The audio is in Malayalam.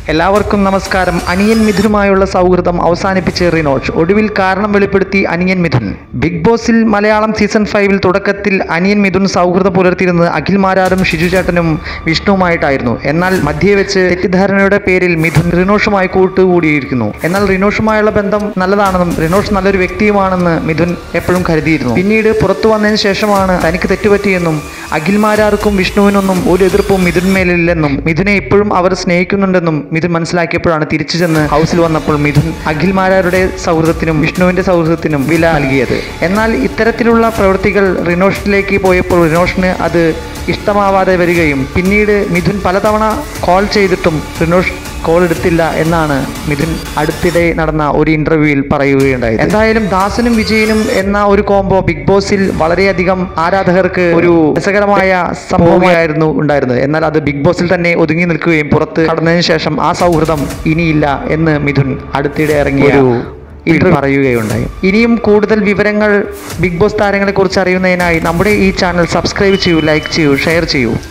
എല്ലാവർക്കും നമസ്കാരം അനിയൻ മിഥുനുമായുള്ള സൗഹൃദം അവസാനിപ്പിച്ച് റിനോഷ് ഒടുവിൽ കാരണം വെളിപ്പെടുത്തി അനിയൻ മിഥുൻ ബിഗ് ബോസിൽ മലയാളം സീസൺ ഫൈവിൽ തുടക്കത്തിൽ അനിയൻ മിഥുൻ സൗഹൃദം പുലർത്തിയിരുന്നത് അഖിൽ മാരാറും ഷിജു ചേട്ടനും വിഷ്ണുവുമായിട്ടായിരുന്നു എന്നാൽ മധ്യേ വെച്ച് തെറ്റിദ്ധാരണയുടെ പേരിൽ മിഥുൻ റിനോഷുമായി കൂട്ടുകൂടിയിരിക്കുന്നു എന്നാൽ റിനോഷുമായുള്ള ബന്ധം നല്ലതാണെന്നും റിനോഷ് നല്ലൊരു വ്യക്തിയുമാണെന്ന് മിഥുൻ എപ്പോഴും കരുതിയിരുന്നു പിന്നീട് പുറത്തു വന്നതിന് ശേഷമാണ് തനിക്ക് തെറ്റുപറ്റിയെന്നും അഖിൽ മാരാർക്കും വിഷ്ണുവിനൊന്നും ഒരു എതിർപ്പും മിഥുന്മേലില്ലെന്നും മിഥുനെ ഇപ്പോഴും അവർ സ്നേഹിക്കുന്നുണ്ടെന്നും മിഥുൻ മനസ്സിലാക്കിയപ്പോഴാണ് തിരിച്ചു ചെന്ന് ഹൗസിൽ വന്നപ്പോൾ മിഥുൻ അഖിൽ മാരാരുടെ സൗഹൃദത്തിനും വിഷ്ണുവിന്റെ സൗഹൃദത്തിനും വില നൽകിയത് എന്നാൽ ഇത്തരത്തിലുള്ള പ്രവൃത്തികൾ റിനോഷിലേക്ക് പോയപ്പോൾ റിനോഷിന് അത് ഇഷ്ടമാവാതെ വരികയും പിന്നീട് മിഥുൻ പലതവണ കോൾ ചെയ്തിട്ടും റിനോഷ് കോൾ എടുത്തില്ല എന്നാണ് മിഥുൻ അടുത്തിടെ നടന്ന ഒരു ഇന്റർവ്യൂവിൽ പറയുകയുണ്ടായത് എന്തായാലും ദാസനും വിജയനും എന്ന ഒരു കോംബോ ബിഗ് ബോസിൽ വളരെയധികം ആരാധകർക്ക് ഒരു രസകരമായ സംഭവമായിരുന്നു ഉണ്ടായിരുന്നത് എന്നാൽ അത് ബിഗ് ബോസിൽ തന്നെ ഒതുങ്ങി നിൽക്കുകയും പുറത്ത് കടന്നതിന് ശേഷം ആ സൗഹൃദം ഇനിയില്ല എന്ന് മിഥുൻ അടുത്തിടെ ഇറങ്ങിയ ഒരു ഇന്റർവ്യൂ പറയുകയുണ്ടായി ഇനിയും കൂടുതൽ വിവരങ്ങൾ ബിഗ് ബോസ് താരങ്ങളെ കുറിച്ച് അറിയുന്നതിനായി നമ്മുടെ ഈ ചാനൽ സബ്സ്ക്രൈബ് ചെയ്യൂ ലൈക്ക് ചെയ്യൂ ഷെയർ ചെയ്യൂ